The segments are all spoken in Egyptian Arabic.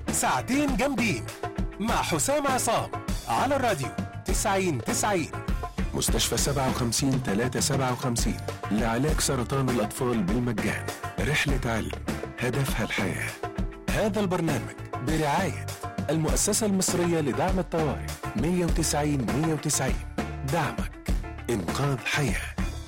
ساعتين جامدين مع حسام عصام على الراديو 90 90 مستشفى 57 357 لعلاج سرطان الأطفال بالمجان رحلة علم هدفها الحياة هذا البرنامج برعاية المؤسسة المصرية لدعم الطوارئ 190 190 دعمك إنقاذ حياه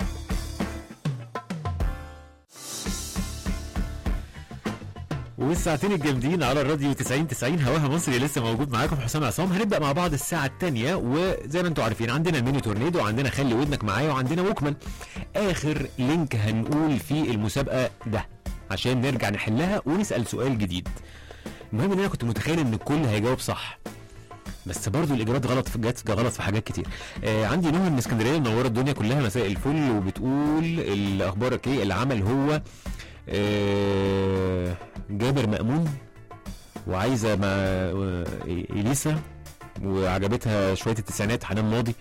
والساعتين الجامدين على الراديو 90 90 هواها مصري لسه موجود معاكم حسام عصام هنبدا مع بعض الساعه الثانيه وزي ما انتم عارفين عندنا الميني تورنيدو وعندنا خلي ودنك معايا وعندنا ووكمان اخر لينك هنقول في المسابقه ده عشان نرجع نحلها ونسال سؤال جديد المهم ان انا كنت متخيل ان الكل هيجاوب صح بس برضو الاجابات غلط في جت غلط في حاجات كتير آه عندي نهى من اسكندريه منوره الدنيا كلها مساء الفل وبتقول اللي اخبارك ايه العمل هو آه جابر مأمون وعايزه مع آه، اليسا وعجبتها شويه التسعينات حنان ماضي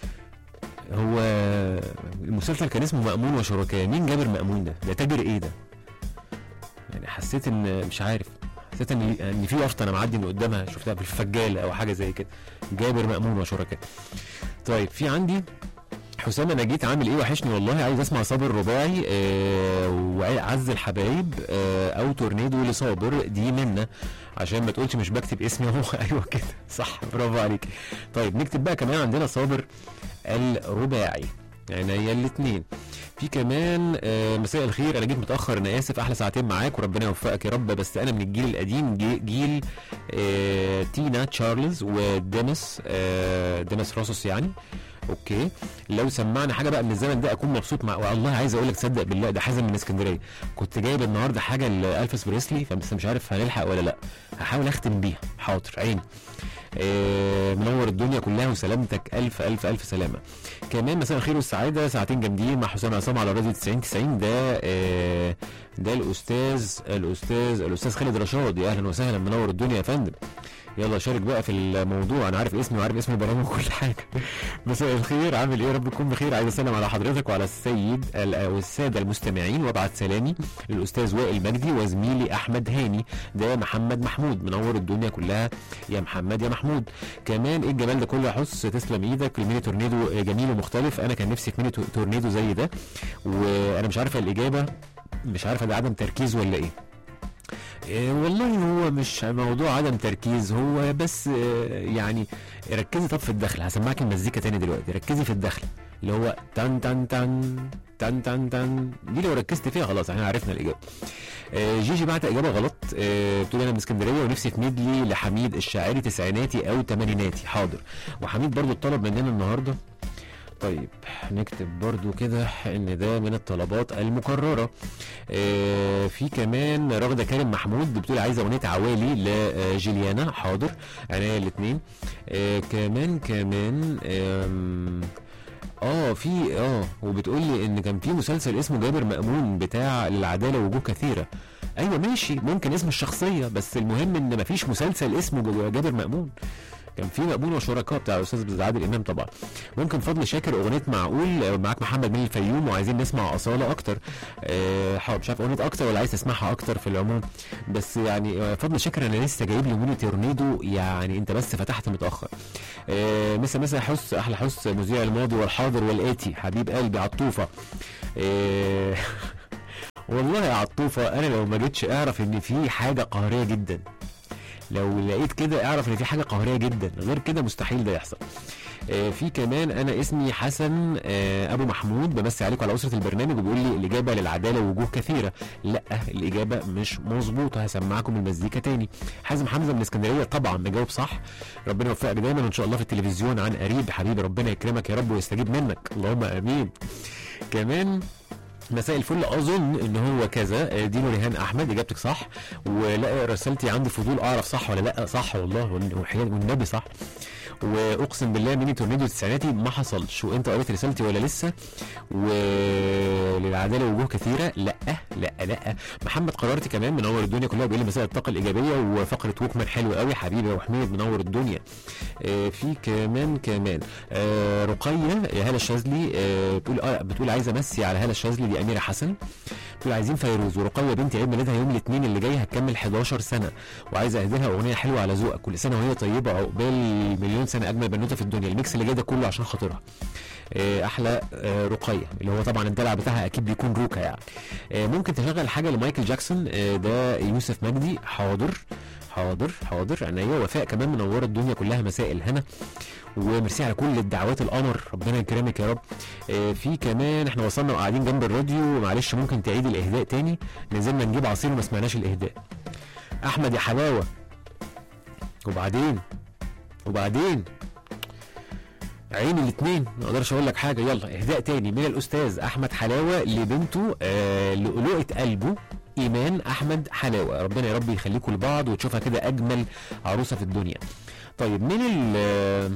هو المسلسل كان اسمه مأمون وشركاء مين جابر مأمون ده ده تاجر ايه ده يعني حسيت ان مش عارف حسيت ان ان في يافطه انا معدي من قدامها شفتها في الفجاله او حاجه زي كده جابر مأمون وشركاء طيب في عندي حسام انا جيت عامل ايه وحشني والله عايز اسمع صابر رباعي آه وعز الحبايب آه او تورنيدو لصابر دي منا عشان ما تقولش مش بكتب اسمي اهو ايوه كده صح برافو عليك طيب نكتب بقى كمان عندنا صابر الرباعي يعني هي الاثنين في كمان آه مساء الخير انا جيت متاخر انا اسف احلى ساعتين معاك وربنا يوفقك يا رب بس انا من الجيل القديم جي- جيل آه تينا تشارلز ودينيس آه دينيس راسوس يعني اوكي لو سمعنا حاجه بقى من الزمن ده اكون مبسوط مع والله عايز اقول لك تصدق بالله ده حازم من اسكندريه كنت جايب النهارده حاجه لالفيس بريسلي فبس مش عارف هنلحق ولا لا هحاول اختم بيها حاضر عيني آه، منور الدنيا كلها وسلامتك الف الف الف سلامه كمان مساء الخير والسعاده ساعتين جامدين مع حسام عصام على راديو 90 90 ده آه، ده الاستاذ الاستاذ الاستاذ خالد رشاد يا اهلا وسهلا منور الدنيا يا فندم يلا شارك بقى في الموضوع انا عارف اسمي وعارف اسم البرامج وكل حاجه مساء الخير عامل ايه رب تكون بخير عايز اسلم على حضرتك وعلى السيد ال- والساده المستمعين وابعت سلامي للاستاذ وائل مجدي وزميلي احمد هاني ده محمد محمود منور الدنيا كلها يا محمد يا محمود كمان ايه الجمال ده كله يا حس تسلم ايدك الميني تورنيدو جميل ومختلف انا كان نفسي في ميني تورنيدو زي ده وانا مش عارفه الاجابه مش عارفه ده عدم تركيز ولا ايه إيه والله هو مش موضوع عدم تركيز هو بس آه، يعني ركزي طب في الدخل هسمعك المزيكا تاني دلوقتي ركزي في الدخل اللي هو تن تن تن تن تن تن دي لو ركزت فيها خلاص احنا عرفنا الاجابه آه، جيجي بعت اجابه غلط آه، بتقول انا من اسكندريه ونفسي في ميدلي لحميد الشاعري تسعيناتي او تمانيناتي حاضر وحميد برضو طلب مننا النهارده طيب نكتب برضو كده ان ده من الطلبات المكرره آه في كمان رغده كريم محمود بتقول عايزه اغنيه عوالي لجيليانا حاضر عينيا الاثنين آه كمان كمان آم، اه في اه وبتقول لي ان كان في مسلسل اسمه جابر مأمون بتاع للعداله وجوه كثيره ايوه ماشي ممكن اسم الشخصيه بس المهم ان مفيش مسلسل اسمه جابر مأمون كان في مأمون وشركاء بتاع الاستاذ عادل امام طبعا ممكن فضل شاكر اغنيه معقول آه، معاك محمد من الفيوم وعايزين نسمع اصاله اكتر آه، حاضر مش عارف اغنيه اكتر ولا عايز تسمعها اكتر في العموم بس يعني آه، فضل شاكر انا لسه جايب لي موني تورنيدو يعني انت بس فتحت متاخر آه، مسا مسا حس احلى حس مذيع الماضي والحاضر والاتي حبيب قلبي عطوفه آه، والله يا عطوفه انا لو ما جيتش اعرف ان في حاجه قهريه جدا لو لقيت كده اعرف ان في حاجه قهريه جدا غير كده مستحيل ده يحصل آه، في كمان انا اسمي حسن آه، ابو محمود بمسي عليكم على اسره البرنامج وبيقول لي الاجابه للعداله وجوه كثيره لا الاجابه مش مظبوطه هسمعكم المزيكا تاني حازم حمزه من اسكندريه طبعا مجاوب صح ربنا يوفقك دايما ان شاء الله في التلفزيون عن قريب حبيبي ربنا يكرمك يا رب ويستجيب منك اللهم امين كمان مساء الفل اظن ان هو كذا آه، دينو ريهان احمد اجابتك صح ولا رسالتي عندي فضول اعرف صح ولا لا صح والله والن- وحياة- والنبي صح واقسم بالله ميني تورنيدو التسعيناتي ما حصلش وانت قريت رسالتي ولا لسه وللعداله وجوه كثيره لا لا لا محمد قرارتي كمان منور الدنيا كلها بيقول لي مساء الطاقه الايجابيه وفقره ووكمان حلوه قوي حبيبي يا ابو حميد منور الدنيا آه في كمان كمان آه رقيه يا هلا الشاذلي آه بتقول اه بتقول عايزه امسي على هلا الشاذلي دي اميره حسن بتقول عايزين فيروز ورقيه بنتي عيد ميلادها يوم الاثنين اللي جاي هتكمل 11 سنه وعايزه اهدي لها اغنيه حلوه على ذوقك كل سنه وهي طيبه عقبال مليون سنه اجمل بنوته في الدنيا الميكس اللي جاي ده كله عشان خاطرها آه، احلى آه، رقيه اللي هو طبعا الدلع بتاعها اكيد بيكون روكا يعني آه، ممكن تشغل حاجه لمايكل جاكسون آه، ده يوسف مجدي حاضر حاضر حاضر عينيا وفاء كمان منوره الدنيا كلها مساء الهنا وميرسي على كل الدعوات القمر ربنا يكرمك يا رب آه، في كمان احنا وصلنا وقاعدين جنب الراديو معلش ممكن تعيد الاهداء تاني نزلنا نجيب عصير وما سمعناش الاهداء احمد يا حلاوه وبعدين وبعدين عين الاثنين ما اقدرش اقول لك حاجه يلا اهداء تاني من الاستاذ احمد حلاوه لبنته آه لؤلؤه قلبه ايمان احمد حلاوه ربنا يا رب يخليكم لبعض وتشوفها كده اجمل عروسه في الدنيا طيب من ال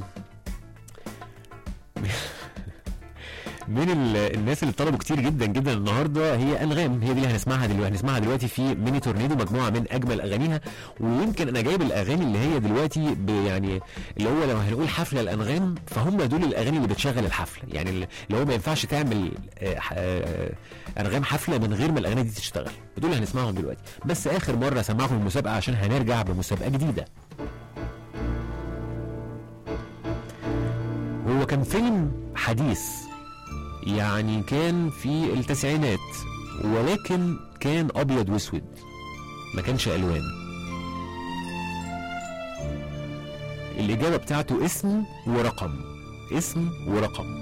من ال- الناس اللي طلبوا كتير جدا جدا النهارده هي انغام هي دي اللي هنسمعها دلوقتي هنسمعها دلوقتي في ميني تورنيدو مجموعه من اجمل اغانيها ويمكن انا جايب الاغاني اللي هي دلوقتي ب- يعني اللي هو لو هنقول حفله الانغام فهم دول الاغاني اللي بتشغل الحفله يعني اللي هو ما ينفعش تعمل آه، ح- آه، انغام حفله من غير ما الاغاني دي تشتغل دول اللي هنسمعهم دلوقتي بس اخر مره سمعكم المسابقه عشان هنرجع بمسابقه جديده هو كان فيلم حديث يعني كان في التسعينات ولكن كان ابيض واسود ما كانش الوان الاجابه بتاعته اسم ورقم اسم ورقم